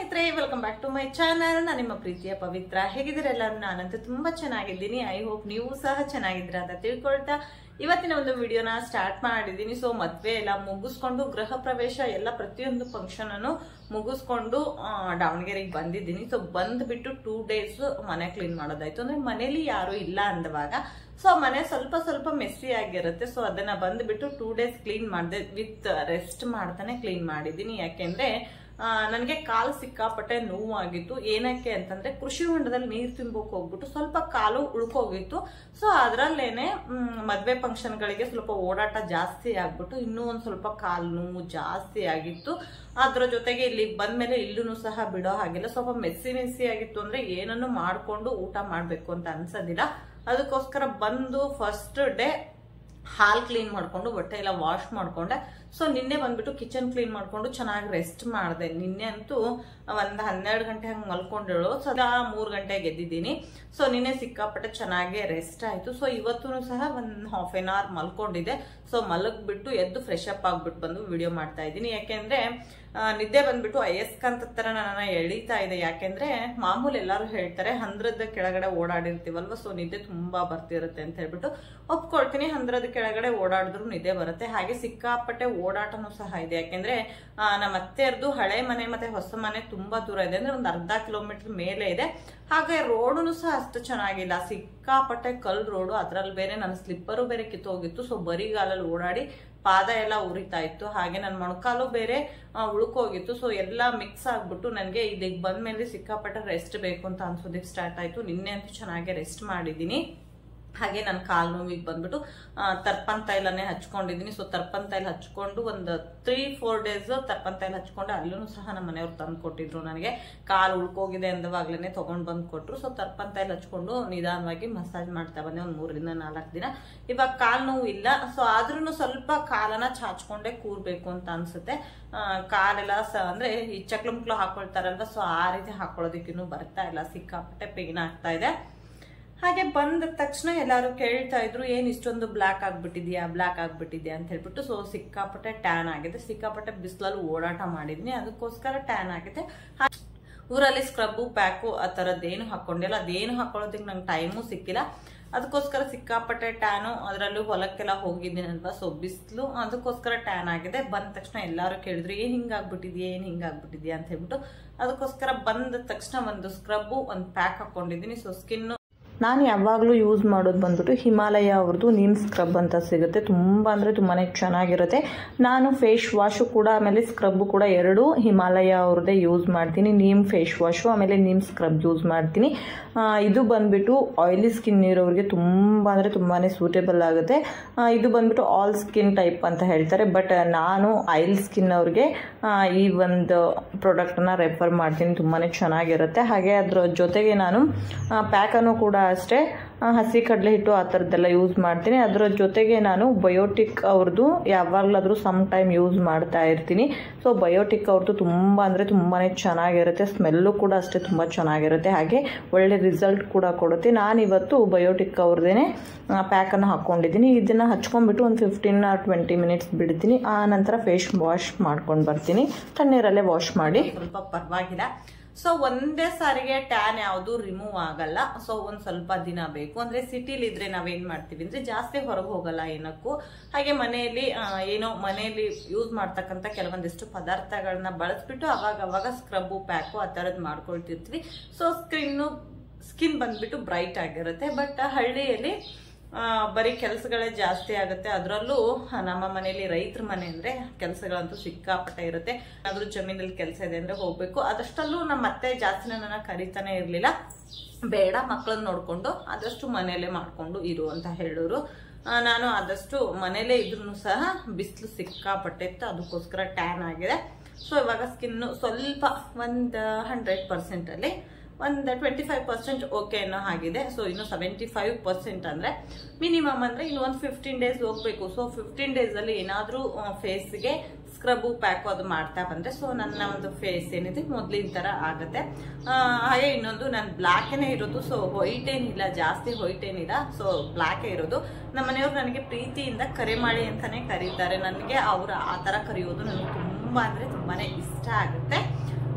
ಸ್ನೇಹಿತರೆ welcome back to my channel ನಾನು ನಿಮ್ಮ ಪ್ರೀತಿಯ ಪವಿತ್ರ ಹೇಗಿದ್ದೀರಾ ಎಲ್ಲರೂ ನಾನಂತೂ ತುಂಬಾ ಚೆನ್ನಾಗಿದ್ದೀನಿ ಐ ಹೋಪ್ ನೀವು ಸಹ ಚೆನ್ನಾಗಿದ್ದೀರಾ ಅಂತ ತಿಳ್ಕೊಳ್ತಾ ಇವತ್ತಿನ ಒಂದು ವಿಡಿಯೋನ ಸ್ಟಾರ್ಟ್ ಮಾಡಿದ್ದೀನಿ ಸೊ ಮದ್ವೆ ಎಲ್ಲ ಮುಗಿಸ್ಕೊಂಡು ಗೃಹ ಪ್ರವೇಶ ಎಲ್ಲ ಪ್ರತಿಯೊಂದು ಫಂಕ್ಷನ್ ಅನ್ನು ಮುಗಿಸ್ಕೊಂಡು ಆ, ದಾವಣಗೆರೆಗೆ ಬಂದಿದ್ದೀನಿ ಸೊ ಬಂದ್ಬಿಟ್ಟು ಟೂ ಡೇಸ್ ಮನೆ ಕ್ಲೀನ್ ಮಾಡೋದಾಯ್ತು ಅಂದ್ರೆ ಮನೇಲಿ ಯಾರು ಇಲ್ಲ ಅಂದವಾಗ ಸೊ ಮನೆ ಸ್ವಲ್ಪ ಸ್ವಲ್ಪ ಮೆಸ್ಸಿ ಆಗಿರುತ್ತೆ ಸೊ ಅದನ್ನ ಬಂದ್ಬಿಟ್ಟು ಟೂ ಡೇಸ್ ಕ್ಲೀನ್ ಮಾಡಿದೆ ವಿತ್ ರೆಸ್ಟ್ ಮಾಡ್ತಾನೆ ಕ್ಲೀನ್ ಮಾಡಿದ್ದೀನಿ ಯಾಕೆಂದ್ರೆ ನನಗೆ ಕಾಲು ಸಿಕ್ಕಾಪಟ್ಟೆ ನೋವಾಗಿತ್ತು ಏನಕ್ಕೆ ಅಂತಂದ್ರೆ ಕೃಷಿ ಹೊಂಡದಲ್ಲಿ ನೀರು ತುಂಬೋಕ್ ಹೋಗ್ಬಿಟ್ಟು ಸ್ವಲ್ಪ ಕಾಲು ಉಳ್ಕೋಗಿತ್ತು ಸೊ ಅದರಲ್ಲೇನೆ ಮದ್ವೆ ಫಂಕ್ಷನ್ಗಳಿಗೆ ಸ್ವಲ್ಪ ಓಡಾಟ ಜಾಸ್ತಿ ಆಗ್ಬಿಟ್ಟು ಇನ್ನೂ ಒಂದ್ ಸ್ವಲ್ಪ ಕಾಲು ನೋವು ಜಾಸ್ತಿ ಆಗಿತ್ತು ಅದ್ರ ಜೊತೆಗೆ ಇಲ್ಲಿ ಬಂದ್ಮೇಲೆ ಇಲ್ಲೂ ಸಹ ಬಿಡೋ ಹಾಗಿಲ್ಲ ಸ್ವಲ್ಪ ಮೆಸ್ಸಿ ಮೆಸ್ಸಿ ಆಗಿತ್ತು ಅಂದ್ರೆ ಏನನ್ನು ಮಾಡ್ಕೊಂಡು ಊಟ ಮಾಡ್ಬೇಕು ಅಂತ ಅನ್ಸೋದಿಲ್ಲ ಅದಕ್ಕೋಸ್ಕರ ಬಂದು ಫಸ್ಟ್ ಡೇ ಹಾಲ್ ಕ್ಲೀನ್ ಮಾಡ್ಕೊಂಡು ಬಟ್ಟೆ ಎಲ್ಲ ವಾಶ್ ಮಾಡ್ಕೊಂಡೆ ಸೊ ನಿನ್ನೆ ಬಂದ್ಬಿಟ್ಟು ಕಿಚನ್ ಕ್ಲೀನ್ ಮಾಡ್ಕೊಂಡು ಚೆನ್ನಾಗಿ ರೆಸ್ಟ್ ಮಾಡಿದೆ ನಿನ್ನೆ ಅಂತೂ ಒಂದ್ ಹನ್ನೆರಡು ಗಂಟೆ ಹಂಗೆ ಮಲ್ಕೊಂಡಿಳು ಸದಾ ಮೂರ್ ಗಂಟೆಗೆ ಎದ್ದಿದ್ದೀನಿ ಸೊ ನಿನ್ನೆ ಸಿಕ್ಕಾಪಟ್ಟೆ ಚೆನ್ನಾಗಿ ರೆಸ್ಟ್ ಆಯ್ತು ಸೊ ಇವತ್ತು ಸಹ ಒಂದ್ ಹಾಫ್ ಎನ್ ಅವರ್ ಮಲ್ಕೊಂಡಿದೆ ಸೊ ಮಲಗ್ಬಿಟ್ಟು ಎದ್ದು ಫ್ರೆಶ್ ಅಪ್ ಆಗ್ಬಿಟ್ಟು ಬಂದು ವಿಡಿಯೋ ಮಾಡ್ತಾ ಇದ್ದೀನಿ ಯಾಕೆಂದ್ರೆ ಆ, ನಿದ್ದೆ ಬಂದ್ಬಿಟ್ಟು ಅಯಸ್ಕಾಂತ ತರ ನನ್ನ ಎಳೀತಾ ಇದೆ ಯಾಕೆಂದ್ರೆ ಮಾಮೂಲಿ ಎಲ್ಲರೂ ಹೇಳ್ತಾರೆ ಹಂದ್ರದ ಕೆಳಗಡೆ ಓಡಾಡಿರ್ತೀವಲ್ವ ಸೊ ನಿದ್ದೆ ತುಂಬಾ ಬರ್ತಿರುತ್ತೆ ಅಂತ ಹೇಳ್ಬಿಟ್ಟು ಒಪ್ಕೊಳ್ತೀನಿ ಹಂದ್ರದ ಕೆಳಗಡೆ ಓಡಾಡಿದ್ರು ನಿದ್ದೆ ಬರುತ್ತೆ ಹಾಗೆ ಸಿಕ್ಕಾಪಟ್ಟೆ ಓಡಾಟನೂ ಸಹ ಇದೆ ಯಾಕೆಂದ್ರೆ ಆ, ನಮ್ಮ ಅತ್ತೆಯರ್ದು ಹಳೆ ಮನೆ ಮತ್ತೆ ಹೊಸ ಮನೆ ತುಂಬಾ ದೂರ ಇದೆ ಅಂದ್ರೆ ಒಂದು ಅರ್ಧ ಕಿಲೋಮೀಟರ್ ಮೇಲೆ ಇದೆ ಹಾಗೆ ರೋಡನು ಸಹ ಅಷ್ಟು ಚೆನ್ನಾಗಿಲ್ಲ ಸಿಕ್ಕಾಪಟ್ಟೆ ಕಲ್ ರೋಡು ಅದ್ರಲ್ಲಿ ಬೇರೆ ನನ್ನ ಸ್ಲಿಪ್ಪರು ಬೇರೆ ಕಿತ್ತೋಗಿತ್ತು ಸೊ ಬರಿಗಾಲಲ್ಲಿ ಓಡಾಡಿ ಪಾದ ಎಲ್ಲ ಉರಿತಾ ಇತ್ತು ಹಾಗೆ ನನ್ನ ಮೊಣಕಾಲು ಬೇರೆ ಆ, ಉಳ್ಕೋಗಿತ್ತು ಸೊ ಎಲ್ಲ ಮಿಕ್ಸ್ ಆಗ್ಬಿಟ್ಟು ನನಗೆ ಇದಕ್ಕೆ ಬಂದ್ಮೇಲೆ ಸಿಕ್ಕಾಪಟ್ಟೆ ರೆಸ್ಟ್ ಬೇಕು ಅಂತ ಅನ್ಸೋದಕ್ಕೆ ಸ್ಟಾರ್ಟ್ ಆಯ್ತು ನಿನ್ನೆ ಅಂತೂ ಚೆನ್ನಾಗಿ ರೆಸ್ಟ್ ಮಾಡಿದ್ದೀನಿ ಹಾಗೆ ನನ್ನ ಕಾಲು ನೋವಿಗೆ ಬಂದ್ಬಿಟ್ಟು ಆ, ತರ್ಪನ್ ತೈಲನ್ನೇ ಹಚ್ಕೊಂಡಿದ್ದೀನಿ ಸೊ ತರ್ಪನ್ ತೈಲ ಹಚ್ಕೊಂಡು ಒಂದು ತ್ರೀ ಫೋರ್ ಡೇಸ್ ತರ್ಪನ್ ತೈಲ ಹಚ್ಕೊಂಡು ಅಲ್ಲೂ ಸಹ ನಮ್ಮ ಮನೆಯವ್ರು ತಂದು ಕೊಟ್ಟಿದ್ರು ನನಗೆ ಕಾಲು ಉಳ್ಕೋಗಿದೆ ಅಂದವಾಗ್ಲೇ ತಗೊಂಡ್ ಬಂದು ಕೊಟ್ರು ಸೊ ತರ್ಪನ್ ತೈಲ ಹಚ್ಕೊಂಡು ನಿಧಾನವಾಗಿ ಮಸಾಜ್ ಮಾಡ್ತಾ ಬಂದೆ ಒಂದು ಮೂರರಿಂದ ನಾಲ್ಕು ದಿನ ಇವಾಗ ಕಾಲು ನೋವು ಇಲ್ಲ ಸೊ ಆದ್ರೂ ಸ್ವಲ್ಪ ಕಾಲನ ಚಾಚ್ಕೊಂಡೇ ಕೂರ್ಬೇಕು ಅಂತ ಅನ್ಸುತ್ತೆ ಆ, ಕಾಲೆಲ್ಲ ಸ ಅಂದ್ರೆ ಈ ಚಕ್ಲುಮ್ಕ್ಲು ಹಾಕೊಳ್ತಾರಲ್ವ ಸೊ ಆ ರೀತಿ ಹಾಕೊಳ್ಳೋದಕ್ಕಿನ್ನೂ ಬರ್ತಾ ಇಲ್ಲ ಸಿಕ್ಕಾಪಟ್ಟೆ ಪೇನ್ ಆಗ್ತಾ ಇದೆ ಹಾಗೆ ಬಂದ ತಕ್ಷಣ ಎಲ್ಲರೂ ಕೇಳ್ತಾ ಇದ್ರು ಏನ್ ಇಷ್ಟೊಂದು ಬ್ಲಾಕ್ ಆಗ್ಬಿಟ್ಟಿದ್ಯಾ ಬ್ಲಾಕ್ ಆಗ್ಬಿಟ್ಟಿದ್ಯಾ ಅಂತ ಹೇಳ್ಬಿಟ್ಟು ಸೊ ಸಿಕ್ಕಾಪಟ್ಟೆ ಟ್ಯಾನ್ ಆಗಿದೆ ಸಿಕ್ಕಾಪಟ್ಟೆ ಬಿಸಿಲಲ್ಲಿ ಓಡಾಟ ಮಾಡಿದ್ನಿ ಅದಕ್ಕೋಸ್ಕರ ಟ್ಯಾನ್ ಆಗಿದೆ ಹಾ- ಊರಲ್ಲಿ ಸ್ಕ್ರಬ್ಬು ಪ್ಯಾಕು ಆ ಥರದ್ದೇನು ಹಾಕೊಂಡಿಲ್ಲ ಅದೇನು ಹಾಕೊಳ್ಳೋದಕ್ಕೆ ನಂಗೆ ಟೈಮು ಸಿಕ್ಕಿಲ್ಲ ಅದಕ್ಕೋಸ್ಕರ ಸಿಕ್ಕಾಪಟ್ಟೆ ಟ್ಯಾನು ಅದರಲ್ಲೂ ಹೊಲಕ್ಕೆಲ್ಲ ಹೋಗಿದ್ದೀನಲ್ವಾ ಸೊ ಬಿಸಿಲು ಅದಕ್ಕೋಸ್ಕರ ಟ್ಯಾನ್ ಆಗಿದೆ ಬಂದ ತಕ್ಷಣ ಎಲ್ಲರೂ ಕೇಳಿದ್ರು ಏನ್ ಹಿಂಗಾಗ್ಬಿಟ್ಟಿದ್ಯಾ ಏನ್ ಹಿಂಗಾಗ್ಬಿಟ್ಟಿದ್ಯಾ ಅಂತ ಹೇಳ್ಬಿಟ್ಟು ಅದಕ್ಕೋಸ್ಕರ ಬಂದ ತಕ್ಷಣ ಒಂದು ಸ್ಕ್ರಬ್ಬು ಒಂದು ಪ್ಯಾಕ್ ಹಾಕೊಂಡಿದ್ದೀನಿ ಸೊ ಸ್ಕಿನ್ ನಾನು ಯಾವಾಗಲೂ ಯೂಸ್ ಮಾಡೋದು ಬಂದ್ಬಿಟ್ಟು ಹಿಮಾಲಯ ಅವ್ರದ್ದು ನೀಮ್ ಸ್ಕ್ರಬ್ ಅಂತ ಸಿಗುತ್ತೆ ತುಂಬ ಅಂದರೆ ತುಂಬಾ ಚೆನ್ನಾಗಿರುತ್ತೆ ನಾನು ಫೇಸ್ ವಾಶು ಕೂಡ ಆಮೇಲೆ ಸ್ಕ್ರಬ್ಬು ಕೂಡ ಎರಡು ಹಿಮಾಲಯ ಅವ್ರದ್ದೇ ಯೂಸ್ ಮಾಡ್ತೀನಿ ನೀಮ್ ಫೇಸ್ ವಾಶು ಆಮೇಲೆ ನೀಮ್ ಸ್ಕ್ರಬ್ ಯೂಸ್ ಮಾಡ್ತೀನಿ ಆ, ಇದು ಬಂದ್ಬಿಟ್ಟು ಆಯಿಲಿ ಸ್ಕಿನ್ ಇರೋರಿಗೆ ತುಂಬ ಅಂದರೆ ತುಂಬಾ ಸೂಟೇಬಲ್ ಆಗುತ್ತೆ ಆ, ಇದು ಬಂದ್ಬಿಟ್ಟು ಆಲ್ ಸ್ಕಿನ್ ಟೈಪ್ ಅಂತ ಹೇಳ್ತಾರೆ ಬಟ್ ನಾನು ಆಯಿಲ್ ಸ್ಕಿನ್ ಅವ್ರಿಗೆ ಆ, ಈ ಒಂದು ಪ್ರಾಡಕ್ಟನ್ನ ರೆಫರ್ ಮಾಡ್ತೀನಿ ತುಂಬಾ ಚೆನ್ನಾಗಿರುತ್ತೆ ಹಾಗೆ ಅದ್ರ ಜೊತೆಗೆ ನಾನು ಪ್ಯಾಕನ್ನು ಕೂಡ ಅಷ್ಟೇ ಆ, ಹಸಿ ಕಡಲೆ ಹಿಟ್ಟು ಆ ಥರದ್ದೆಲ್ಲ ಯೂಸ್ ಮಾಡ್ತೀನಿ ಅದರ ಜೊತೆಗೆ ನಾನು ಬಯೋಟಿಕ್ ಅವ್ರದ್ದು ಯಾವಾಗಲಾದರೂ ಸಮ್ ಟೈಮ್ ಯೂಸ್ ಮಾಡ್ತಾ ಇರ್ತೀನಿ ಸೊ ಬಯೋಟಿಕ್ ಅವ್ರದ್ದು ತುಂಬ ಅಂದರೆ ತುಂಬಾ ಚೆನ್ನಾಗಿರುತ್ತೆ ಸ್ಮೆಲ್ಲು ಕೂಡ ಅಷ್ಟೇ ತುಂಬ ಚೆನ್ನಾಗಿರುತ್ತೆ ಹಾಗೆ ಒಳ್ಳೆ ರಿಸಲ್ಟ್ ಕೂಡ ಕೊಡುತ್ತೆ ನಾನಿವತ್ತು ಬಯೋಟಿಕ್ ಅವ್ರದ್ದೇನೆ ಪ್ಯಾಕನ್ನು ಹಾಕ್ಕೊಂಡಿದ್ದೀನಿ ಇದನ್ನು ಹಚ್ಕೊಂಡ್ಬಿಟ್ಟು ಒಂದು ಫಿಫ್ಟೀನ್ ಆರ್ ಟ್ವೆಂಟಿ ಮಿನಿಟ್ಸ್ ಬಿಡ್ತೀನಿ ಆ ನಂತರ ಫೇಸ್ ವಾಶ್ ಮಾಡ್ಕೊಂಡು ಬರ್ತೀನಿ ತಣ್ಣೀರಲ್ಲೇ ವಾಶ್ ಮಾಡಿ ಸ್ವಲ್ಪ ಪರವಾಗಿಲ್ಲ ಸೊ ಒಂದೇ ಸಾರಿಗೆ ಟ್ಯಾನ್ ಯಾವುದು ರಿಮೂವ್ ಆಗಲ್ಲ ಸೊ ಒಂದ್ ಸ್ವಲ್ಪ ದಿನ ಬೇಕು ಅಂದ್ರೆ ಸಿಟಿಲಿ ಇದ್ರೆ ನಾವೇನ್ ಮಾಡ್ತೀವಿ ಅಂದ್ರೆ ಜಾಸ್ತಿ ಹೊರಗೆ ಹೋಗಲ್ಲ ಏನಕ್ಕೂ ಹಾಗೆ ಮನೆಯಲ್ಲಿ ಆ, ಏನೋ ಮನೆಯಲ್ಲಿ ಯೂಸ್ ಮಾಡ್ತಕ್ಕಂಥ ಕೆಲವೊಂದಿಷ್ಟು ಪದಾರ್ಥಗಳನ್ನ ಬಳಸ್ಬಿಟ್ಟು ಅವಾಗ ಅವಾಗ ಸ್ಕ್ರಬ್ಬು ಪ್ಯಾಕು ಆ ಥರದ್ದು ಮಾಡ್ಕೊಳ್ತಿರ್ತೀವಿ ಸೊ ಸ್ಕಿನ್ನು ಸ್ಕಿನ್ ಬಂದ್ಬಿಟ್ಟು ಬ್ರೈಟ್ ಆಗಿರುತ್ತೆ ಬಟ್ ಹಳ್ಳಿಯಲ್ಲಿ ಆ, ಬರೀ ಕೆಲಸಗಳೇ ಜಾಸ್ತಿ ಆಗುತ್ತೆ ಅದರಲ್ಲೂ ನಮ್ಮ ಮನೆಯಲ್ಲಿ ರೈತರ ಮನೆ ಅಂದ್ರೆ ಕೆಲಸಗಳಂತೂ ಸಿಕ್ಕಾಪಟ್ಟೆ ಇರುತ್ತೆ ಅದ್ರ ಜಮೀನಲ್ಲಿ ಕೆಲಸ ಇದೆ ಅಂದ್ರೆ ಹೋಗ್ಬೇಕು ಅದಷ್ಟಲ್ಲೂ ನಮ್ಮ ಅತ್ತೆ ಜಾಸ್ತಿ ನನ್ನ ಕರಿತಾನೆ ಇರ್ಲಿಲ್ಲ ಬೇಡ ಮಕ್ಕಳನ್ನ ನೋಡ್ಕೊಂಡು ಆದಷ್ಟು ಮನೆಯಲ್ಲೇ ಮಾಡ್ಕೊಂಡು ಇರು ಅಂತ ಹೇಳೋರು ಆ, ನಾನು ಆದಷ್ಟು ಮನೇಲೇ ಇದ್ರೂ ಸಹ ಬಿಸಿಲು ಸಿಕ್ಕಾಪಟ್ಟೆ ಇತ್ತು ಅದಕ್ಕೋಸ್ಕರ ಟ್ಯಾನ್ ಆಗಿದೆ ಸೊ ಇವಾಗ ಸ್ಕಿನ್ ಸ್ವಲ್ಪ ಒಂದು ಹಂಡ್ರೆಡ್ ಪರ್ಸೆಂಟ್ ಅಲ್ಲಿ ಒಂದು ಟ್ವೆಂಟಿ ಫೈವ್ ಪರ್ಸೆಂಟ್ ಓಕೆ ಅನ್ನೋ ಹಾಗಿದೆ ಸೊ ಇನ್ನು ಸೆವೆಂಟಿ ಫೈವ್ ಪರ್ಸೆಂಟ್ ಅಂದ್ರೆ ಮಿನಿಮಮ್ ಅಂದ್ರೆ ಇನ್ನು ಒಂದು ಫಿಫ್ಟೀನ್ ಡೇಸ್ ಹೋಗ್ಬೇಕು ಸೊ ಫಿಫ್ಟೀನ್ ಡೇಸ್ ಅಲ್ಲಿ ಏನಾದ್ರೂ ಫೇಸ್ಗೆ ಸ್ಕ್ರಬ್ಬು ಪ್ಯಾಕು ಅದು ಮಾಡ್ತಾ ಬಂದ್ರೆ ಸೊ ನನ್ನ ಒಂದು ಫೇಸ್ ಏನಿದೆ ಮೊದ್ಲಿನ ತರ ಆಗುತ್ತೆ ಆ, ಹಾಗೆ ಇನ್ನೊಂದು ನಾನು ಬ್ಲ್ಯಾಕೇನೆ ಇರೋದು ಸೊ ವೈಟ್ ಏನಿಲ್ಲ ಜಾಸ್ತಿ ವೈಟ್ ಏನಿಲ್ಲ ಸೊ ಬ್ಲ್ಯಾಕೇ ಇರೋದು ನಮ್ಮ ಮನೆಯವ್ರು ನನಗೆ ಪ್ರೀತಿಯಿಂದ ಕರೆ ಮಾಡಿ ಅಂತಾನೆ ಕರೀತಾರೆ ನನಗೆ ಅವ್ರು ಆ ತರ ಕರೆಯೋದು ನನಗೆ ತುಂಬಾ ಅಂದ್ರೆ ತುಂಬಾನೇ ಇಷ್ಟ ಆಗುತ್ತೆ ಆ,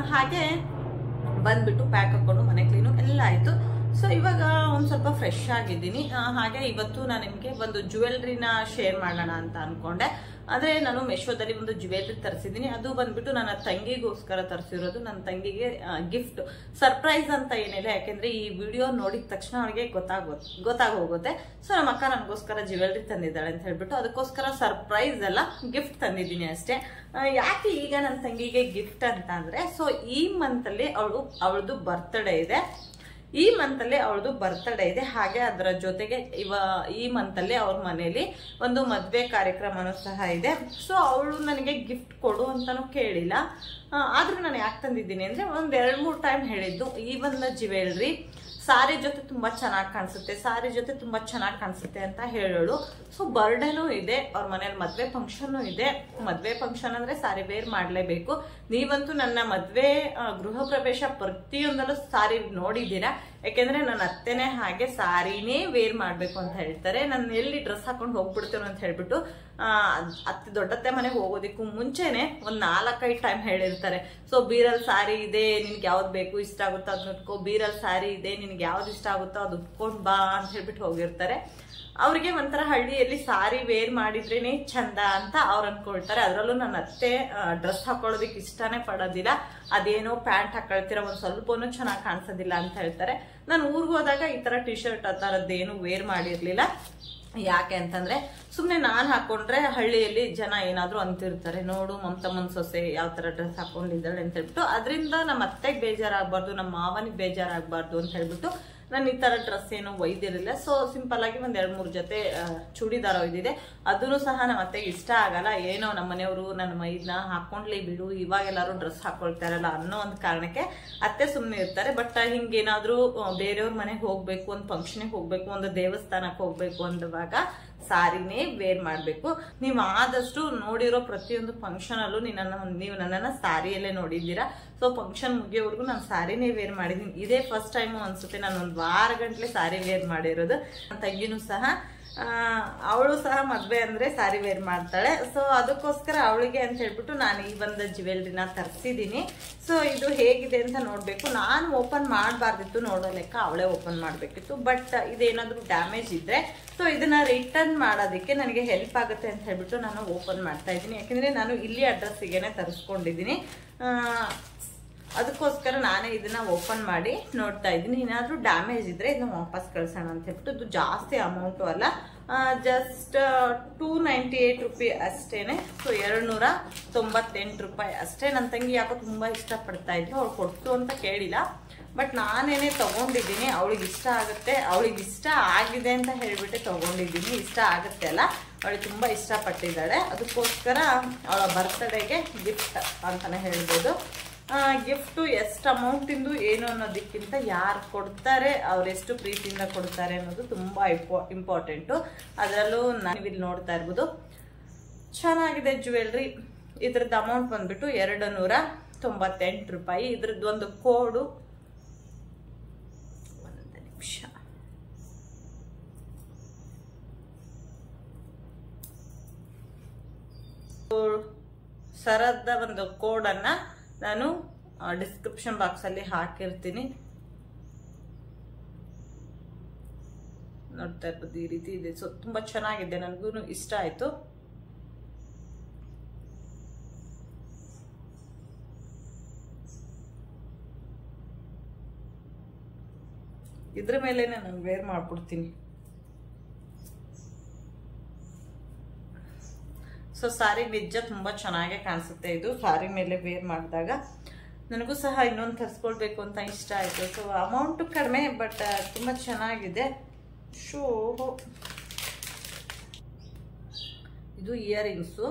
ಹಾಗೆ ಬಂದ್ಬಿಟ್ಟು ಪ್ಯಾಕ್ ಹಾಕೊಂಡು ಮನೆ ಕ್ಲೀನು ಎಲ್ಲ ಆಯ್ತು ಸೊ ಇವಾಗ ಒಂದ್ ಸ್ವಲ್ಪ ಫ್ರೆಶ್ ಆಗಿದ್ದೀನಿ ಆ, ಹಾಗೆ ಇವತ್ತು ನಾನು ನಿಮಗೆ ಒಂದು ಜುವೆಲ್ರಿನ ಶೇರ್ ಮಾಡೋಣ ಅಂತ ಅನ್ಕೊಂಡೆ ಆದ್ರೆ ನಾನು ಮೆಶೋದಲ್ಲಿ ಒಂದು ಜುವೆಲ್ರಿ ತರಿಸಿದ್ದೀನಿ ಅದು ಬಂದ್ಬಿಟ್ಟು ನನ್ನ ತಂಗಿಗೋಸ್ಕರ ತರಿಸಿರೋದು ನನ್ನ ತಂಗಿಗೆ ಗಿಫ್ಟ್ ಸರ್ಪ್ರೈಸ್ ಅಂತ ಏನಿಲ್ಲ ಯಾಕೆಂದ್ರೆ ಈ ವಿಡಿಯೋ ನೋಡಿದ ತಕ್ಷಣ ಅವಳಿಗೆ ಗೊತ್ತಾಗೋ ಗೊತ್ತಾಗೋಗುತ್ತೆ ಸೊ ನಮ್ಮ ಅಕ್ಕ ನನಗೋಸ್ಕರ ಜುವೆಲ್ರಿ ತಂದಿದ್ದಾಳೆ ಅಂತ ಹೇಳ್ಬಿಟ್ಟು ಅದಕ್ಕೋಸ್ಕರ ಸರ್ಪ್ರೈಸ್ ಅಲ್ಲ ಗಿಫ್ಟ್ ತಂದಿದ್ದೀನಿ ಅಷ್ಟೇ ಆ, ಯಾಕೆ ಈಗ ನನ್ನ ತಂಗಿಗೆ ಗಿಫ್ಟ್ ಅಂತ ಅಂದ್ರೆ ಸೊ ಈ ಮಂತ್ ಅಲ್ಲಿ ಅವಳು ಅವಳದು ಬರ್ತ್ಡೇ ಇದೆ ಈ ಮಂತ್ ಅಲ್ಲಿ ಅವಳದು ಬರ್ತ್ಡೇ ಇದೆ ಹಾಗೆ ಅದರ ಜೊತೆಗೆ ಇವ ಈ ಮಂತ್ ಅಲ್ಲಿ ಅವ್ರ ಮನೇಲಿ ಒಂದು ಮದ್ವೆ ಕಾರ್ಯಕ್ರಮನೂ ಸಹ ಇದೆ ಸೊ ಅವಳು ನನಗೆ ಗಿಫ್ಟ್ ಕೊಡು ಅಂತಾನು ಕೇಳಿಲ್ಲ ಆ, ಆದ್ರೂ ನಾನು ಯಾಕೆ ತಂದಿದ್ದೀನಿ ಅಂದ್ರೆ ಒಂದ್ ಎರಡ್ ಮೂರ್ ಟೈಮ್ ಹೇಳಿದ್ದು ಈ ಒಂದು ಜ್ಯುವೆಲ್ರಿ ಸಾರಿ ಜೊತೆ ತುಂಬಾ ಚೆನ್ನಾಗಿ ಕಾಣಿಸುತ್ತೆ ಸಾರಿ ಜೊತೆ ತುಂಬಾ ಚೆನ್ನಾಗಿ ಕಾಣಿಸುತ್ತೆ ಅಂತ ಹೇಳೋಳು ಸೊ ಬರ್ಡೇನೂ ಇದೆ ಅವ್ರ ಮನೇಲಿ ಮದ್ವೆ ಫಂಕ್ಷನ್ ಇದೆ ಮದ್ವೆ ಫಂಕ್ಷನ್ ಅಂದ್ರೆ ಸಾರಿ ವೇರ್ ಮಾಡ್ಲೇಬೇಕು ನೀವಂತೂ ನನ್ನ ಮದ್ವೆ ಆ, ಗೃಹ ಪ್ರವೇಶ ಪ್ರತಿಯೊಂದಲ್ಲೂ ಸಾರಿ ನೋಡಿದ್ದೀರಾ ಯಾಕೆಂದ್ರೆ ನನ್ನ ಅತ್ತೆನೇ ಹಾಗೆ ಸಾರಿನೇ ವೇರ್ ಮಾಡ್ಬೇಕು ಅಂತ ಹೇಳ್ತಾರೆ ನಾನು ಎಲ್ಲಿ ಡ್ರೆಸ್ ಹಾಕೊಂಡು ಹೋಗ್ಬಿಡ್ತೇನೋ ಅಂತ ಹೇಳ್ಬಿಟ್ಟು ಆ, ಅತ್ತೆ ದೊಡ್ಡತ್ತೆ ಮನೆಗೆ ಹೋಗೋದಕ್ಕೂ ಮುಂಚೆನೆ ಒಂದ್ ನಾಲ್ಕೈದು ಟೈಮ್ ಹೇಳಿರ್ತಾರೆ ಸೊ ಬೀರಲ್ ಸಾರಿ ಇದೆ ನಿನ್ಗೆ ಯಾವ್ದು ಬೇಕು ಇಷ್ಟ ಆಗುತ್ತೋ ಅದನ್ನ ಉಟ್ಕೋ ಬೀರಲ್ ಸಾರಿ ಇದೆ ನಿನ್ಗೆ ಯಾವ್ದು ಇಷ್ಟ ಆಗುತ್ತೋ ಅದು ಉಟ್ಕೊಂಡ್ ಬಾ ಅಂತ ಹೇಳ್ಬಿಟ್ಟು ಹೋಗಿರ್ತಾರೆ ಅವ್ರಿಗೆ ಒಂಥರ ಹಳ್ಳಿಯಲ್ಲಿ ಸಾರಿ ವೇರ್ ಮಾಡಿದ್ರೇನೆ ಚಂದ ಅಂತ ಅವ್ರು ಅನ್ಕೊಳ್ತಾರೆ ಅದರಲ್ಲೂ ನನ್ನ ಅತ್ತೆ ಡ್ರೆಸ್ ಹಾಕೊಳ್ಳೋದಕ್ಕೆ ಇಷ್ಟನೇ ಪಡೋದಿಲ್ಲ ಅದೇನೋ ಪ್ಯಾಂಟ್ ಹಾಕೊಳ್ತೀರ ಒಂದ್ ಸ್ವಲ್ಪನೂ ಚೆನ್ನಾಗಿ ಕಾಣಿಸೋದಿಲ್ಲ ಅಂತ ಹೇಳ್ತಾರೆ ನಾನು ಊರಿಗೆ ಹೋದಾಗ ಈ ತರ ಟಿ ಶರ್ಟ್ ಆ ಥರದ್ದೇನು ವೇರ್ ಮಾಡಿರ್ಲಿಲ್ಲ ಯಾಕೆ ಅಂತಂದ್ರೆ ಸುಮ್ನೆ ನಾನ್ ಹಾಕೊಂಡ್ರೆ ಹಳ್ಳಿಯಲ್ಲಿ ಜನ ಏನಾದ್ರೂ ಅಂತಿರ್ತಾರೆ ನೋಡು ಮಮತಮ್ಮನ್ ಸೊಸೆ ಯಾವ ತರ ಡ್ರೆಸ್ ಹಾಕೊಂಡಿದ್ದಾಳೆ ಅಂತ ಹೇಳ್ಬಿಟ್ಟು ಅದರಿಂದ ನಮ್ಮ ಅತ್ತೆಗೆ ಬೇಜಾರಾಗ್ಬಾರ್ದು ನಮ್ಮ ಮಾವನಿಗೆ ಬೇಜಾರಾಗ್ಬಾರ್ದು ಅಂತ ಹೇಳ್ಬಿಟ್ಟು ನಾನು ಈ ತರ ಡ್ರೆಸ್ ಏನು ಒಯ್ದಿರಲಿಲ್ಲ ಸೊ ಸಿಂಪಲ್ ಆಗಿ ಒಂದ್ ಎರಡ್ ಮೂರ್ ಜೊತೆ ಆ, ಚೂಡಿದಾರ ಒಯ್ದಿದೆ ಅದನ್ನು ಸಹ ನಮ್ಮ ಅತ್ತೆಗೆ ಇಷ್ಟ ಆಗಲ್ಲ ಏನೋ ನಮ್ಮ ಮನೆಯವರು ನನ್ನ ಮೈದ್ನ ಹಾಕೊಂಡ್ಲಿ ಬಿಡು ಇವಾಗ ಎಲ್ಲರೂ ಡ್ರೆಸ್ ಹಾಕೊಳ್ತಾರಲ್ಲ ಅನ್ನೋ ಒಂದು ಕಾರಣಕ್ಕೆ ಅತ್ತೆ ಸುಮ್ಮನೆ ಇರ್ತಾರೆ ಬಟ್ ಹಿಂಗೇನಾದ್ರೂ ಆ, ಬೇರೆಯವ್ರ ಮನೆಗೆ ಹೋಗ್ಬೇಕು ಒಂದು ಫಂಕ್ಷನ್ಗೆ ಹೋಗ್ಬೇಕು ಒಂದು ದೇವಸ್ಥಾನಕ್ಕೆ ಹೋಗ್ಬೇಕು ಅಂದವಾಗ ಸಾರಿನೇ ವೇರ್ ಮಾಡ್ಬೇಕು ನೀವು ಆದಷ್ಟು ನೋಡಿರೋ ಪ್ರತಿಯೊಂದು ಫಂಕ್ಷನ್ ಅಲ್ಲೂ ನೀ ನನ್ನ ನೀವು ನನ್ನನ್ನ ಸಾರಿಯಲ್ಲೇ ನೋಡಿದ್ದೀರಾ ಸೊ ಫಂಕ್ಷನ್ ಮುಗಿಯೋವರೆಗೂ ನಾನು ಸಾರಿನೇ ವೇರ್ ಮಾಡಿದ್ದೀನಿ ಇದೇ ಫಸ್ಟ್ ಟೈಮ್ ಅನ್ಸುತ್ತೆ ನಾನು ಒಂದು ವಾರ ಗಂಟ್ಲೆ ಸಾರಿ ವೇರ್ ಮಾಡಿರೋದು ನನ್ನ ತಂಗಿನೂ ಸಹ ಅವಳು ಸಹ ಮದ್ವೆ ಅಂದ್ರೆ ಸಾರಿ ವೇರ್ ಮಾಡ್ತಾಳೆ ಸೊ ಅದಕ್ಕೋಸ್ಕರ ಅವಳಿಗೆ ಅಂತ ಹೇಳ್ಬಿಟ್ಟು ನಾನು ಈ ಒಂದು ಜ್ಯುವೆಲ್ರಿನ ತರಿಸಿದ್ದೀನಿ ಸೊ ಇದು ಹೇಗಿದೆ ಅಂತ ನೋಡ್ಬೇಕು ನಾನು ಓಪನ್ ಮಾಡಬಾರ್ದಿತ್ತು ನೋಡೋ ಲೆಕ್ಕ ಅವಳೇ ಓಪನ್ ಮಾಡಬೇಕಿತ್ತು ಬಟ್ ಇದೇನಾದ್ರೂ ಡ್ಯಾಮೇಜ್ ಇದ್ರೆ ಸೊ ಇದನ್ನ ರಿಟರ್ನ್ ಮಾಡೋದಕ್ಕೆ ನನಗೆ ಹೆಲ್ಪ್ ಆಗುತ್ತೆ ಅಂತ ಹೇಳ್ಬಿಟ್ಟು ನಾನು ಓಪನ್ ಮಾಡ್ತಾ ಇದ್ದೀನಿ ಯಾಕೆಂದ್ರೆ ನಾನು ಇಲ್ಲಿ ಅಡ್ರೆಸ್ಸಿಗೆನೆ ತರಿಸ್ಕೊಂಡಿದ್ದೀನಿ ಆ, ಅದಕ್ಕೋಸ್ಕರ ನಾನೇ ಇದನ್ನ ಓಪನ್ ಮಾಡಿ ನೋಡ್ತಾ ಇದ್ದೀನಿ ಏನಾದ್ರೂ ಡ್ಯಾಮೇಜ್ ಇದ್ರೆ ಇದನ್ನ ವಾಪಸ್ ಕಳ್ಸೋಣ ಅಂತ ಹೇಳ್ಬಿಟ್ಟು ಇದು ಜಾಸ್ತಿ ಅಮೌಂಟು ಅಲ್ಲ just two ninety eight rupee ಅಷ್ಟೇನೆ ಸೊ ಎರಡು ನೂರ ತೊಂಬತ್ತೆಂಟು ರೂಪಾಯಿ ಅಷ್ಟೇ ನನ್ನ ತಂಗಿ ಯಾಕೋ ತುಂಬಾ ಇಷ್ಟಪಡ್ತಾ ಇದ್ಲು ಅವ್ಳು ಕೊಡ್ತು ಅಂತ ಕೇಳಿಲ್ಲ ಬಟ್ ನಾನೇನೆ ತಗೊಂಡಿದ್ದೀನಿ ಅವಳಿಗೆ ಇಷ್ಟ ಆಗುತ್ತೆ ಅವಳಿಗೆ ಇಷ್ಟ ಆಗಿದೆ ಅಂತ ಹೇಳ್ಬಿಟ್ಟೆ ತಗೊಂಡಿದ್ದೀನಿ ಇಷ್ಟ ಆಗುತ್ತೆ ಅಲ್ಲ ಅವಳಿಗೆ ತುಂಬಾ ಇಷ್ಟಪಟ್ಟಿದ್ದಾಳೆ ಅದಕ್ಕೋಸ್ಕರ ಅವಳ ಬರ್ತ್ಡೇಗೆ ಗಿಫ್ಟ್ ಅಂತಾನೆ ಹೇಳ್ಬೋದು ಗಿಫ್ಟು ಎಷ್ಟು ಅಮೌಂಟಿಂದು ಏನು ಅನ್ನೋದಕ್ಕಿಂತ ಯಾರು ಕೊಡ್ತಾರೆ ಅವರೆಷ್ಟು ಪ್ರೀತಿಯಿಂದ ಕೊಡ್ತಾರೆ ಅನ್ನೋದು ತುಂಬ ಇಂಪೋ ಇಂಪಾರ್ಟೆಂಟು ಅದರಲ್ಲೂ ನಾವಿಲ್ಲಿ ನೋಡ್ತಾ ಇರ್ಬೋದು ಚೆನ್ನಾಗಿದೆ ಜ್ಯುವೆಲ್ರಿ ಇದ್ರದ್ದು ಅಮೌಂಟ್ ಬಂದ್ಬಿಟ್ಟು ಎರಡು ನೂರ ತೊಂಬತ್ತೆಂಟು ರೂಪಾಯಿ ಇದ್ರದ್ದು ಒಂದು ಕೋಡು ಒಂದು ನಿಮಿಷ ಸರದ ಒಂದು ಕೋಡನ್ನು ನಾನು ಡಿಸ್ಕ್ರಿಪ್ಷನ್ ಬಾಕ್ಸಲ್ಲಿ ಹಾಕಿರ್ತೀನಿ ನೋಡ್ತಾ ಇರ್ಬೋದು ಈ ರೀತಿ ಇದೆ ಸೊ ತುಂಬ ಚೆನ್ನಾಗಿದೆ ನನಗೂ ಇಷ್ಟ ಆಯಿತು ಇದ್ರ ಮೇಲೇನೆ ನಾನು ವೇರ್ ಮಾಡ್ಬಿಡ್ತೀನಿ ಸೊ ಸಾರಿ ನಿಜ ತುಂಬ ಚೆನ್ನಾಗೇ ಕಾಣಿಸುತ್ತೆ ಇದು ಸಾರಿ ಮೇಲೆ ವೇರ್ ಮಾಡಿದಾಗ ನನಗೂ ಸಹ ಇನ್ನೊಂದು ತರಿಸ್ಕೊಳ್ಬೇಕು ಅಂತ ಇಷ್ಟ ಆಯಿತು ಸೊ ಅಮೌಂಟು ಕಡಿಮೆ ಬಟ್ ತುಂಬ ಚೆನ್ನಾಗಿದೆ ಶೋ ಇದು ಇಯರಿಂಗ್ಸು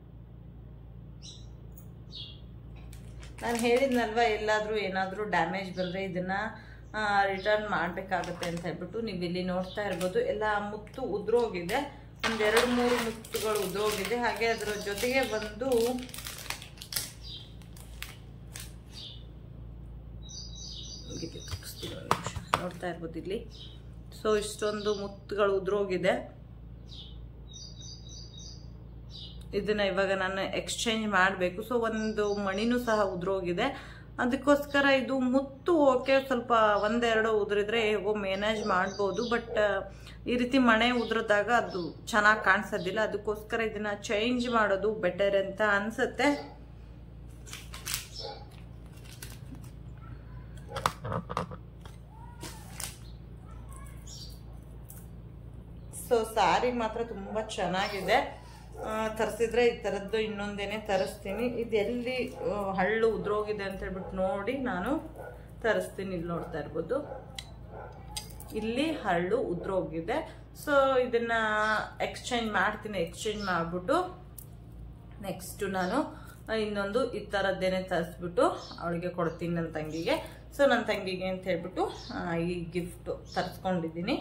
ನಾನು ಹೇಳಿದ್ನಲ್ವ ಎಲ್ಲಾದರೂ ಏನಾದರೂ ಡ್ಯಾಮೇಜ್ ಬಂದರೆ ಇದನ್ನ ರಿಟರ್ನ್ ಮಾಡಬೇಕಾಗುತ್ತೆ ಅಂತ ಹೇಳ್ಬಿಟ್ಟು ನೀವು ಇಲ್ಲಿ ನೋಡ್ತಾ ಇರ್ಬೋದು ಎಲ್ಲ ಮುತ್ತು ಉದ್ರೋಗಿದೆ ಒಂದೆರಡು ಮೂರು ಮುತ್ತುಗಳು ಉದ್ರೋಗಿದೆ ಹಾಗೆ ಅದರ ಜೊತೆಗೆ ಒಂದು ಹೀಗೆ ತೋರಿಸ್ತೀನಿ ಒಂದು ನಿಮಿಷ ನೋಡ್ತಾ ಇರ್ಬೋದು ಇಲ್ಲಿ ಸೊ ಇಷ್ಟೊಂದು ಮುತ್ತುಗಳು ಉದ್ರೋಗಿದೆ ಇದನ್ನ ಇವಾಗ ನಾನು ಎಕ್ಸ್ಚೇಂಜ್ ಮಾಡಬೇಕು ಸೊ ಒಂದು ಮಣಿನೂ ಸಹ ಉದ್ರೋಗಿದೆ ಅದಕ್ಕೋಸ್ಕರ ಇದು ಮುತ್ತು ಓಕೆ ಸ್ವಲ್ಪ ಒಂದೆರಡು ಉದುರಿದ್ರೆ ಹೇಗೋ ಮ್ಯಾನೇಜ್ ಮಾಡ್ಬೋದು ಬಟ್ ಈ ರೀತಿ ಮಣೆ ಉದುರಿದಾಗ ಅದು ಚೆನ್ನಾಗಿ ಕಾಣಿಸೋದಿಲ್ಲ ಅದಕ್ಕೋಸ್ಕರ ಇದನ್ನ ಚೇಂಜ್ ಮಾಡೋದು ಬೆಟರ್ ಅಂತ ಅನ್ಸುತ್ತೆ ಸೊ ಸ್ಯಾರಿಗೆ ಮಾತ್ರ ತುಂಬ ಚೆನ್ನಾಗಿದೆ ತರಿಸಿದ್ರೆ ಈ ಥರದ್ದು ಇನ್ನೊಂದೇನೆ ತರಿಸ್ತೀನಿ ಇದು ಎಲ್ಲಿ ಆ, ಹಳ್ಳು ಉದ್ರೋಗಿದೆ ಅಂತ ಹೇಳ್ಬಿಟ್ಟು ನೋಡಿ ನಾನು ತರಿಸ್ತೀನಿ ಇಲ್ಲಿ ನೋಡ್ತಾ ಇರ್ಬೋದು ಇಲ್ಲಿ ಹಳ್ಳು ಉದ್ರೋಗಿದೆ ಸೊ ಇದನ್ನ ಎಕ್ಸ್ಚೇಂಜ್ ಮಾಡ್ತೀನಿ ಎಕ್ಸ್ಚೇಂಜ್ ಮಾಡಿಬಿಟ್ಟು ನೆಕ್ಸ್ಟ್ ನಾನು ಆ, ಇನ್ನೊಂದು ಈ ಥರದ್ದೇನೆ ತರಿಸ್ಬಿಟ್ಟು ಅವಳಿಗೆ ಕೊಡ್ತೀನಿ ನನ್ನ ತಂಗಿಗೆ ಸೊ ನನ್ನ ತಂಗಿಗೆ ಅಂತ ಹೇಳ್ಬಿಟ್ಟು ಆ, ಈ ಗಿಫ್ಟು ತರಿಸ್ಕೊಂಡಿದ್ದೀನಿ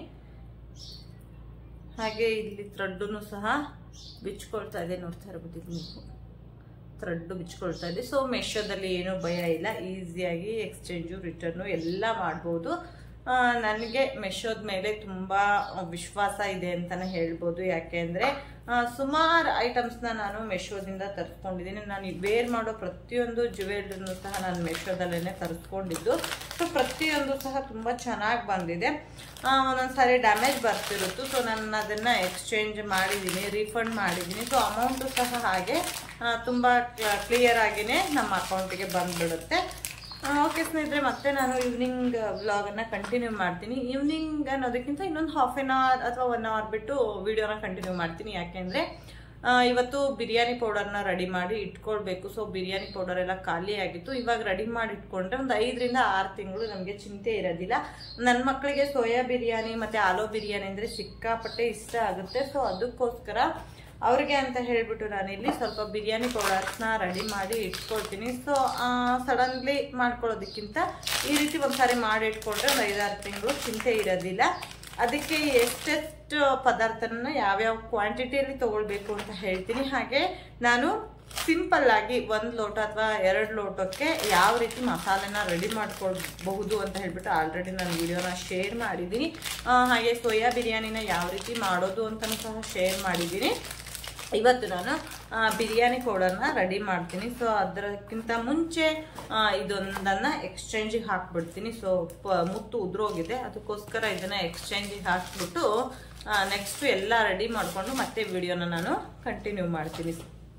ಹಾಗೆ ಇಲ್ಲಿ ಥ್ರೆಡ್ಡನ್ನು ಸಹ ಬಿಚ್ಕೊಳ್ತಾ ಇದೆ ನೋಡ್ತಾ ಇರ್ಬೋದು ನೀವು ಥ್ರೆಡ್ ಬಿಚ್ಕೊಳ್ತಾ ಇದೆ ಸೊ ಮೆಶೋದಲ್ಲಿ ಏನೂ ಭಯ ಇಲ್ಲ ಈಸಿಯಾಗಿ ಎಕ್ಸ್ಚೇಂಜು ರಿಟರ್ನು ಎಲ್ಲ ಮಾಡ್ಬೋದು ಆ, ನನಗೆ ಮೆಶೋದ ಮೇಲೆ ತುಂಬ ವಿಶ್ವಾಸ ಇದೆ ಅಂತಲೇ ಹೇಳ್ಬೋದು ಯಾಕೆಂದರೆ ಸುಮಾರು ಐಟಮ್ಸ್ನ ನಾನು ಮೆಶೋದಿಂದ ತರಿಸ್ಕೊಂಡಿದ್ದೀನಿ ನಾನು ವೇರ್ ಮಾಡೋ ಪ್ರತಿಯೊಂದು ಜ್ಯುವೆಲ್ರಿನೂ ಸಹ ನಾನು ಮೆಶೋದಲ್ಲೇ ತರಿಸ್ಕೊಂಡಿದ್ದು ಸೊ ಪ್ರತಿಯೊಂದು ಸಹ ತುಂಬ ಚೆನ್ನಾಗಿ ಬಂದಿದೆ ಆ, ಒಂದೊಂದು ಸಾರಿ ಡ್ಯಾಮೇಜ್ ಬರ್ತಿರುತ್ತು ಸೊ ನಾನು ಅದನ್ನು ಎಕ್ಸ್ಚೇಂಜ್ ಮಾಡಿದ್ದೀನಿ ರೀಫಂಡ್ ಮಾಡಿದ್ದೀನಿ ಸೊ ಅಮೌಂಟು ಸಹ ಹಾಗೆ ಆ, ತುಂಬ ಕ್ಲಿಯರ್ ಆಗಿನೇ ನಮ್ಮ ಅಕೌಂಟಿಗೆ ಬಂದ್ಬಿಡುತ್ತೆ ಓಕೆ ಸ್ನೇಹಿತರೆ ಮತ್ತೆ ನಾನು ಈವ್ನಿಂಗ್ ವ್ಲಾಗನ್ನು ಕಂಟಿನ್ಯೂ ಮಾಡ್ತೀನಿ ಈವ್ನಿಂಗ್ ಅನ್ನೋದಕ್ಕಿಂತ ಇನ್ನೊಂದು ಹಾಫ್ ಆನ್ ಅವರ್ ಅಥವಾ ಒನ್ ಅವರ್ ಬಿಟ್ಟು ವಿಡಿಯೋನ ಕಂಟಿನ್ಯೂ ಮಾಡ್ತೀನಿ ಯಾಕೆಂದರೆ ಇವತ್ತು ಬಿರಿಯಾನಿ ಪೌಡರ್ನ ರೆಡಿ ಮಾಡಿ ಇಟ್ಕೊಳ್ಬೇಕು ಸೊ ಬಿರಿಯಾನಿ ಪೌಡರ್ ಎಲ್ಲ ಖಾಲಿ ಆಗಿತ್ತು ಇವಾಗ ರೆಡಿ ಮಾಡಿ ಇಟ್ಕೊಂಡ್ರೆ ಒಂದು ಐದರಿಂದ ಆರು ತಿಂಗಳು ನಮಗೆ ಚಿಂತೆ ಇರೋದಿಲ್ಲ ನನ್ನ ಮಕ್ಕಳಿಗೆ ಸೋಯಾ ಬಿರಿಯಾನಿ ಮತ್ತು ಆಲೂ ಬಿರಿಯಾನಿ ಅಂದರೆ ಸಿಕ್ಕಾಪಟ್ಟೆ ಇಷ್ಟ ಆಗುತ್ತೆ ಸೊ ಅದಕ್ಕೋಸ್ಕರ ಅವ್ರಿಗೆ ಅಂತ ಹೇಳ್ಬಿಟ್ಟು ನಾನಿಲ್ಲಿ ಸ್ವಲ್ಪ ಬಿರಿಯಾನಿ ಪೌಡರ್ಸ್ನ ರೆಡಿ ಮಾಡಿ ಇಟ್ಕೊಳ್ತೀನಿ ಸೊ ಸಡನ್ಲಿ ಮಾಡ್ಕೊಳ್ಳೋದಕ್ಕಿಂತ ಈ ರೀತಿ ಒಂದ್ಸಾರಿ ಮಾಡಿ ಇಟ್ಕೊಂಡ್ರೆ ಒಂದು ಐದಾರು ತಿಂಗಳು ಚಿಂತೆ ಇರೋದಿಲ್ಲ ಅದಕ್ಕೆ ಎಷ್ಟೆಷ್ಟು ಪದಾರ್ಥನ ಯಾವ್ಯಾವ ಕ್ವಾಂಟಿಟಿಯಲ್ಲಿ ತಗೊಳ್ಬೇಕು ಅಂತ ಹೇಳ್ತೀನಿ ಹಾಗೆ ನಾನು ಸಿಂಪಲ್ ಆಗಿ ಒಂದು ಲೋಟ ಅಥವಾ ಎರಡು ಲೋಟಕ್ಕೆ ಯಾವ ರೀತಿ ಮಸಾಲೆನ ರೆಡಿ ಮಾಡ್ಕೊಳ್ಬಹುದು ಅಂತ ಹೇಳ್ಬಿಟ್ಟು ಆಲ್ರೆಡಿ ನಾನು ವಿಡಿಯೋನ ಶೇರ್ ಮಾಡಿದ್ದೀನಿ ಆ, ಹಾಗೆ ಸೋಯಾ ಬಿರಿಯಾನಿನ ಯಾವ ರೀತಿ ಮಾಡೋದು ಅಂತಲೂ ಸಹ ಶೇರ್ ಮಾಡಿದ್ದೀನಿ ಇವತ್ತು ನಾನು ಆ, ಬಿರಿಯಾನಿ ಪೌಡರ್ನ ರೆಡಿ ಮಾಡ್ತೀನಿ ಸೊ ಅದಕ್ಕಿಂತ ಮುಂಚೆ ಆ, ಇದೊಂದನ್ನು ಎಕ್ಸ್ಚೇಂಜಿಗೆ ಹಾಕ್ಬಿಡ್ತೀನಿ ಸೊ ಪ ಮುತ್ತು ಉದ್ರೋಗಿದೆ ಅದಕ್ಕೋಸ್ಕರ ಇದನ್ನು ಎಕ್ಸ್ಚೇಂಜಿಗೆ ಹಾಕ್ಬಿಟ್ಟು ನೆಕ್ಸ್ಟ್ ಎಲ್ಲ ರೆಡಿ ಮಾಡಿಕೊಂಡು ಮತ್ತೆ ವಿಡಿಯೋನ ನಾನು ಕಂಟಿನ್ಯೂ ಮಾಡ್ತೀನಿ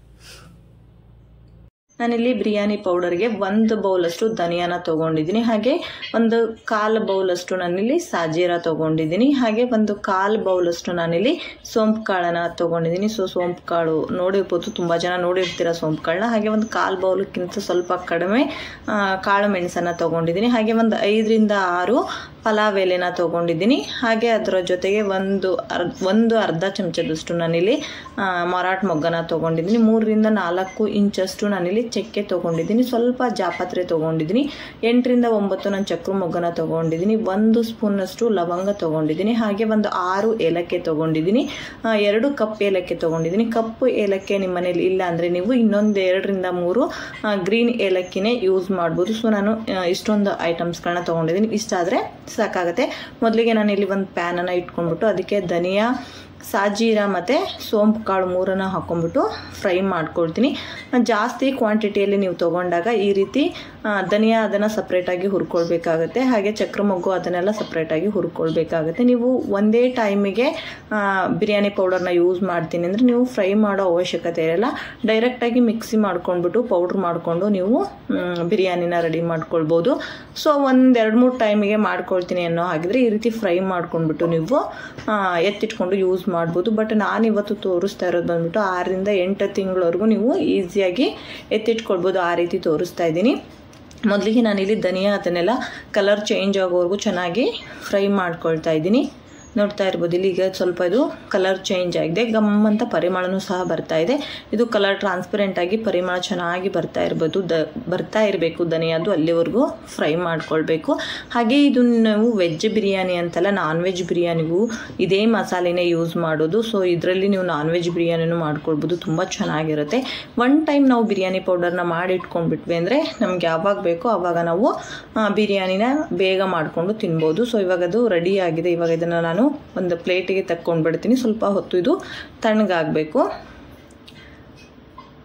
ನಾನಿಲ್ಲಿ ಬಿರಿಯಾನಿ ಪೌಡರ್ಗೆ ಒಂದು ಬೌಲಷ್ಟು ಧನಿಯಾನ ತೊಗೊಂಡಿದ್ದೀನಿ ಹಾಗೆ ಒಂದು ಕಾಲು ಬೌಲಷ್ಟು ನಾನಿಲ್ಲಿ ಸಾಜೀರ ತೊಗೊಂಡಿದ್ದೀನಿ ಹಾಗೆ ಒಂದು ಕಾಲು ಬೌಲಷ್ಟು ನಾನಿಲ್ಲಿ ಸೋಂಪು ಕಾಳನ್ನ ತೊಗೊಂಡಿದ್ದೀನಿ ಸೊ ಸೋಂಪು ಕಾಳು ನೋಡಿರ್ಬೋದು ತುಂಬ ಜನ ನೋಡಿರ್ತೀರ ಸೋಂಪು ಕಾಳನ್ನ ಹಾಗೆ ಒಂದು ಕಾಲು ಬೌಲಕ್ಕಿಂತ ಸ್ವಲ್ಪ ಕಡಿಮೆ ಆ, ಕಾಳು ಮೆಣಸನ್ನು ತೊಗೊಂಡಿದ್ದೀನಿ ಹಾಗೆ ಒಂದು ಐದರಿಂದ ಆರು ಪಲಾವ್ ಎಲೆನ ತೊಗೊಂಡಿದ್ದೀನಿ ಹಾಗೆ ಅದರ ಜೊತೆಗೆ ಒಂದು ಅರ್ ಒಂದು ಅರ್ಧ ಚಮಚದಷ್ಟು ನಾನಿಲ್ಲಿ ಆ, ಮರಾಠ ಮೊಗ್ಗನ ತೊಗೊಂಡಿದ್ದೀನಿ ಮೂರರಿಂದ ನಾಲ್ಕು ಇಂಚಷ್ಟು ನಾನಿಲ್ಲಿ ಚಕ್ಕೆ ತೊಗೊಂಡಿದ್ದೀನಿ ಸ್ವಲ್ಪ ಜಾಪತ್ರೆ ತೊಗೊಂಡಿದ್ದೀನಿ ಎಂಟರಿಂದ ಒಂಬತ್ತು ನಾನು ಚಕ್ರ ಮೊಗ್ಗನ ತೊಗೊಂಡಿದ್ದೀನಿ ಒಂದು ಸ್ಪೂನಷ್ಟು ಲವಂಗ ತೊಗೊಂಡಿದ್ದೀನಿ ಹಾಗೆ ಒಂದು ಆರು ಏಲಕ್ಕಿ ತೊಗೊಂಡಿದ್ದೀನಿ ಆ, ಎರಡು ಕಪ್ ಏಲಕ್ಕಿ ತೊಗೊಂಡಿದ್ದೀನಿ ಕಪ್ಪು ಏಲಕ್ಕಿ ನಿಮ್ಮ ಮನೇಲಿ ಇಲ್ಲ ಅಂದರೆ ನೀವು ಇನ್ನೊಂದು ಎರಡರಿಂದ ಮೂರು ಗ್ರೀನ್ ಏಲಕ್ಕಿನೇ ಯೂಸ್ ಮಾಡ್ಬೋದು ಸೊ ನಾನು ಆ, ಇಷ್ಟೊಂದು ಐಟಮ್ಸ್ಗಳನ್ನ ತೊಗೊಂಡಿದ್ದೀನಿ ಇಷ್ಟ ಆದರೆ ಸಾಕಾಗುತ್ತೆ ಮೊದಲಿಗೆ ನಾನು ಇಲ್ಲಿ ಒಂದು ಪ್ಯಾನನ್ನು ಇಟ್ಕೊಂಡ್ಬಿಟ್ಟು ಅದಕ್ಕೆ ಧನಿಯಾ ಸಾಜೀರ ಮತ್ತು ಸೋಂಪು ಕಾಳು ಮೂರನ್ನು ಹಾಕ್ಕೊಂಡ್ಬಿಟ್ಟು ಫ್ರೈ ಮಾಡ್ಕೊಳ್ತೀನಿ ಜಾಸ್ತಿ ಕ್ವಾಂಟಿಟಿಯಲ್ಲಿ ನೀವು ತೊಗೊಂಡಾಗ ಈ ರೀತಿ ಆ, ಧನಿಯಾ ಅದನ್ನು ಸಪ್ರೇಟಾಗಿ ಹುರ್ಕೊಳ್ಬೇಕಾಗತ್ತೆ ಹಾಗೆ ಚಕ್ರ ಮೊಗ್ಗು ಅದನ್ನೆಲ್ಲ ಸಪ್ರೇಟಾಗಿ ಹುರ್ಕೊಳ್ಬೇಕಾಗತ್ತೆ ನೀವು ಒಂದೇ ಟೈಮಿಗೆ ಬಿರಿಯಾನಿ ಪೌಡರ್ನ ಯೂಸ್ ಮಾಡ್ತೀನಿ ಅಂದರೆ ನೀವು ಫ್ರೈ ಮಾಡೋ ಅವಶ್ಯಕತೆ ಇರಲ್ಲ ಡೈರೆಕ್ಟಾಗಿ ಮಿಕ್ಸಿ ಮಾಡ್ಕೊಂಡ್ಬಿಟ್ಟು ಪೌಡ್ರ್ ಮಾಡಿಕೊಂಡು ನೀವು ಮ್, ಬಿರಿಯಾನಿನ ರೆಡಿ ಮಾಡ್ಕೊಳ್ಬೋದು ಸೊ ಒಂದು ಎರಡು ಮೂರು ಟೈಮಿಗೆ ಮಾಡ್ಕೊಳ್ತೀನಿ ಅನ್ನೋ ಹಾಗಿದ್ರೆ ಈ ರೀತಿ ಫ್ರೈ ಮಾಡ್ಕೊಂಡ್ಬಿಟ್ಟು ನೀವು ಆ, ಎತ್ತಿಟ್ಕೊಂಡು ಯೂಸ್ ಮಾಡ್ಬೋದು ಬಟ್ ನಾನು ಇವತ್ತು ತೋರಿಸ್ತಾ ಇರೋದು ಬಂದ್ಬಿಟ್ಟು ಆರರಿಂದ ಎಂಟು ತಿಂಗಳವರೆಗೂ ನೀವು ಈಸಿಯಾಗಿ ಎತ್ತಿಟ್ಕೊಳ್ಬೋದು ಆ ರೀತಿ ತೋರಿಸ್ತಾ ಇದ್ದೀನಿ ಮೊದಲಿಗೆ ನಾನಿಲ್ಲಿ ಧನಿಯಾ ಅದನ್ನೆಲ್ಲ ಕಲರ್ ಚೇಂಜ್ ಆಗೋವರೆಗೂ ಚೆನ್ನಾಗಿ ಫ್ರೈ ಮಾಡ್ಕೊಳ್ತಾ ಇದ್ದೀನಿ ನೋಡ್ತಾ ಇರ್ಬೋದು ಇಲ್ಲಿ ಈಗ ಸ್ವಲ್ಪ ಇದು ಕಲರ್ ಚೇಂಜ್ ಆಗಿದೆ ಗಮ್ ಅಂತ ಪರಿಮಳನೂ ಸಹ ಬರ್ತಾ ಇದೆ ಇದು ಕಲರ್ ಟ್ರಾನ್ಸ್ಪರೆಂಟ್ ಆಗಿ ಪರಿಮಳ ಚೆನ್ನಾಗಿ ಬರ್ತಾ ಇರ್ಬೋದು ದ ಬರ್ತಾ ಇರಬೇಕು ಧನಿಯಾದು ಅಲ್ಲಿವರೆಗೂ ಫ್ರೈ ಮಾಡ್ಕೊಳ್ಬೇಕು ಹಾಗೆ ಇದು ನಾವು ವೆಜ್ ಬಿರಿಯಾನಿ ಅಂತಲ್ಲ ನಾನ್ ವೆಜ್ ಬಿರಿಯಾನಿಗೂ ಇದೇ ಮಸಾಲೆನೇ ಯೂಸ್ ಮಾಡೋದು ಸೊ ಇದರಲ್ಲಿ ನೀವು ನಾನ್ ವೆಜ್ ಬಿರಿಯಾನಿನೂ ಮಾಡ್ಕೊಳ್ಬೋದು ತುಂಬ ಚೆನ್ನಾಗಿರುತ್ತೆ ಒನ್ ಟೈಮ್ ನಾವು ಬಿರಿಯಾನಿ ಪೌಡರ್ನ ಮಾಡಿ ಇಟ್ಕೊಂಡ್ಬಿಟ್ವಿ ಅಂದರೆ ನಮ್ಗೆ ಯಾವಾಗ ಬೇಕೋ ಆವಾಗ ನಾವು ಆ, ಬಿರಿಯಾನಿನ ಬೇಗ ಮಾಡಿಕೊಂಡು ತಿನ್ಬೋದು ಸೊ ಇವಾಗ ಅದು ರೆಡಿ ಆಗಿದೆ ಇವಾಗ ಇದನ್ನು ನಾನು ಒಂದು ಪ್ಲೇಟಿಗೆ ತಕ್ಕೊಂಡು ಬಿಡ್ತೀನಿ ಸ್ವಲ್ಪ ಹೊತ್ತು ಇದು ತಣ್ಣಗಾಗಬೇಕು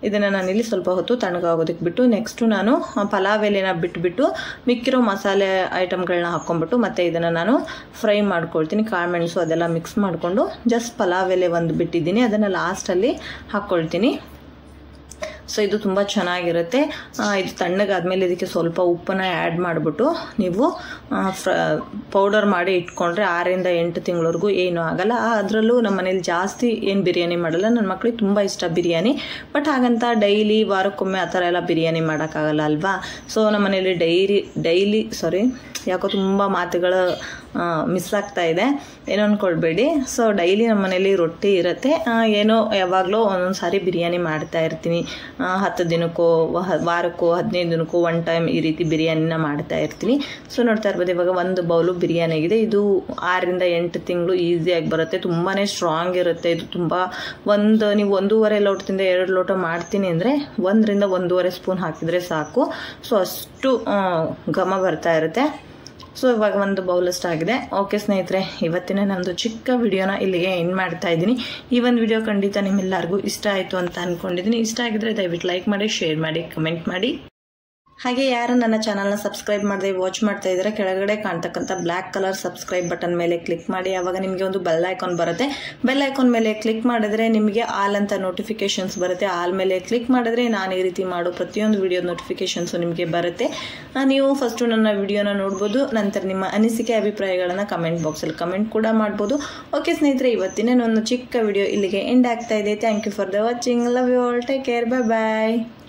ಇದನ್ನು ನಾನಿಲ್ಲಿ ಸ್ವಲ್ಪ ಹೊತ್ತು ತಣ್ಣಗಾಗೋದಕ್ಕೆ ಬಿಟ್ಟು ನೆಕ್ಸ್ಟು ನಾನು ಪಲಾವ್ ಎಲೆನ ಬಿಟ್ಬಿಟ್ಟು ಮಿಕ್ಕಿರೋ ಮಸಾಲೆ ಐಟಮ್ಗಳನ್ನ ಹಾಕ್ಕೊಂಬಿಟ್ಟು ಮತ್ತು ಇದನ್ನು ನಾನು ಫ್ರೈ ಮಾಡ್ಕೊಳ್ತೀನಿ ಕಾಳುಮೆಣಸು ಅದೆಲ್ಲ ಮಿಕ್ಸ್ ಮಾಡಿಕೊಂಡು ಜಸ್ಟ್ ಪಲಾವ್ ಎಲೆ ಒಂದು ಬಿಟ್ಟಿದ್ದೀನಿ ಅದನ್ನು ಲಾಸ್ಟಲ್ಲಿ ಹಾಕ್ಕೊಳ್ತೀನಿ ಸೊ ಇದು ತುಂಬ ಚೆನ್ನಾಗಿರುತ್ತೆ ಆ, ಇದು ತಣ್ಣಗಾದ್ಮೇಲೆ ಇದಕ್ಕೆ ಸ್ವಲ್ಪ ಉಪ್ಪನ್ನ ಆ್ಯಡ್ ಮಾಡಿಬಿಟ್ಟು ನೀವು ಫ್ರ ಪೌಡರ್ ಮಾಡಿ ಇಟ್ಕೊಂಡ್ರೆ ಆರರಿಂದ ಎಂಟು ತಿಂಗಳವರೆಗೂ ಏನೂ ಆಗಲ್ಲ ಅದರಲ್ಲೂ ನಮ್ಮ ಮನೇಲಿ ಜಾಸ್ತಿ ಏನು ಬಿರಿಯಾನಿ ಮಾಡಲ್ಲ ನನ್ನ ಮಕ್ಳಿಗೆ ತುಂಬ ಇಷ್ಟ ಬಿರಿಯಾನಿ ಬಟ್ ಹಾಗಂತ ಡೈಲಿ ವಾರಕ್ಕೊಮ್ಮೆ ಆ ಥರ ಎಲ್ಲ ಬಿರಿಯಾನಿ ಮಾಡೋಕ್ಕಾಗಲ್ಲ ಅಲ್ವಾ ಸೊ ನಮ್ಮ ಮನೇಲಿ ಡೈರಿ ಡೈಲಿ ಸಾರಿ ಯಾಕೋ ತುಂಬ ಮಾತುಗಳು ಮಿಸ್ ಆಗ್ತಾ ಇದೆ ಏನೋ ಅಂದ್ಕೊಳ್ಬೇಡಿ ಸೊ ಡೈಲಿ ನಮ್ಮ ಮನೇಲಿ ರೊಟ್ಟಿ ಇರುತ್ತೆ ಆ, ಏನೋ ಯಾವಾಗಲೂ ಒಂದೊಂದು ಸಾರಿ ಬಿರಿಯಾನಿ ಮಾಡ್ತಾ ಇರ್ತೀನಿ ಆ, ಹತ್ತು ದಿನಕ್ಕೋ ವ- ವಾರಕ್ಕೋ ಹದಿನೈದು ದಿನಕ್ಕೋ ಒನ್ ಟೈಮ್ ಈ ರೀತಿ ಬಿರಿಯಾನಿನ ಮಾಡ್ತಾ ಇರ್ತೀನಿ ಸೊ ನೋಡ್ತಾ ಇರ್ಬೋದು ಇವಾಗ ಒಂದು ಬೌಲು ಬಿರಿಯಾನಿ ಆಗಿದೆ ಇದು ಆರರಿಂದ ಎಂಟು ತಿಂಗಳು ಈಸಿಯಾಗಿ ಬರುತ್ತೆ ತುಂಬಾ ಸ್ಟ್ರಾಂಗ್ ಇರುತ್ತೆ ಇದು ತುಂಬ ಒಂದು ನೀವು ಒಂದೂವರೆ ಲೋಟದಿಂದ ಎರಡು ಲೋಟ ಮಾಡ್ತೀನಿ ಅಂದರೆ ಒಂದರಿಂದ ಒಂದೂವರೆ ಸ್ಪೂನ್ ಹಾಕಿದರೆ ಸಾಕು ಸೊ ಅಷ್ಟು ಆ, ಘಮ ಬರ್ತಾ ಇರುತ್ತೆ ಸೊ ಇವಾಗ ಒಂದು ಬೌಲಸ್ಟ್ ಆಗಿದೆ ಓಕೆ ಸ್ನೇಹಿತರೆ ಇವತ್ತಿನ ನಮ್ಮದು ಚಿಕ್ಕ ವಿಡಿಯೋನ ಇಲ್ಲಿಗೆ ಎಂಡ್ ಮಾಡ್ತಾ ಇದ್ದೀನಿ ಈ ಒಂದು ವಿಡಿಯೋ ಖಂಡಿತ ನಿಮ್ಮೆಲ್ಲರಿಗೂ ಇಷ್ಟ ಆಯಿತು ಅಂತ ಅಂದ್ಕೊಂಡಿದ್ದೀನಿ ಇಷ್ಟ ಆಗಿದ್ರೆ ದಯವಿಟ್ಟು ಲೈಕ್ ಮಾಡಿ ಶೇರ್ ಮಾಡಿ ಕಮೆಂಟ್ ಮಾಡಿ ಹಾಗೆ ಯಾರು ನನ್ನ ಚಾನಲ್ನ ಸಬ್ಸ್ಕ್ರೈಬ್ ಮಾಡದೆ ವಾಚ್ ಮಾಡ್ತಾ ಇದ್ದಾರೆ ಕೆಳಗಡೆ ಕಾಣ್ತಕ್ಕಂಥ ಬ್ಲ್ಯಾಕ್ ಕಲರ್ ಸಬ್ಸ್ಕ್ರೈಬ್ ಬಟನ್ ಮೇಲೆ ಕ್ಲಿಕ್ ಮಾಡಿ ಆವಾಗ ನಿಮಗೆ ಒಂದು ಬೆಲ್ ಐಕಾನ್ ಬರುತ್ತೆ ಬೆಲ್ ಐಕಾನ್ ಮೇಲೆ ಕ್ಲಿಕ್ ಮಾಡಿದ್ರೆ ನಿಮಗೆ ಆಲ್ ಅಂತ ನೋಟಿಫಿಕೇಶನ್ಸ್ ಬರುತ್ತೆ ಆಲ್ ಮೇಲೆ ಕ್ಲಿಕ್ ಮಾಡಿದ್ರೆ ನಾನು ಈ ರೀತಿ ಮಾಡೋ ಪ್ರತಿಯೊಂದು ವಿಡಿಯೋ ನೋಟಿಫಿಕೇಶನ್ಸು ನಿಮಗೆ ಬರುತ್ತೆ ಆ, ನೀವು ಫಸ್ಟು ನನ್ನ ವಿಡಿಯೋನ ನೋಡ್ಬೋದು ನಂತರ ನಿಮ್ಮ ಅನಿಸಿಕೆ ಅಭಿಪ್ರಾಯಗಳನ್ನು ಕಮೆಂಟ್ ಬಾಕ್ಸಲ್ಲಿ ಕಮೆಂಟ್ ಕೂಡ ಮಾಡ್ಬೋದು ಓಕೆ ಸ್ನೇಹಿತರೆ ಇವತ್ತಿನ ಒಂದು ಚಿಕ್ಕ ವಿಡಿಯೋ ಇಲ್ಲಿಗೆ ಎಂಡ್ ಆಗ್ತಾ ಇದೆ thank you for the watching love you all take care bye bye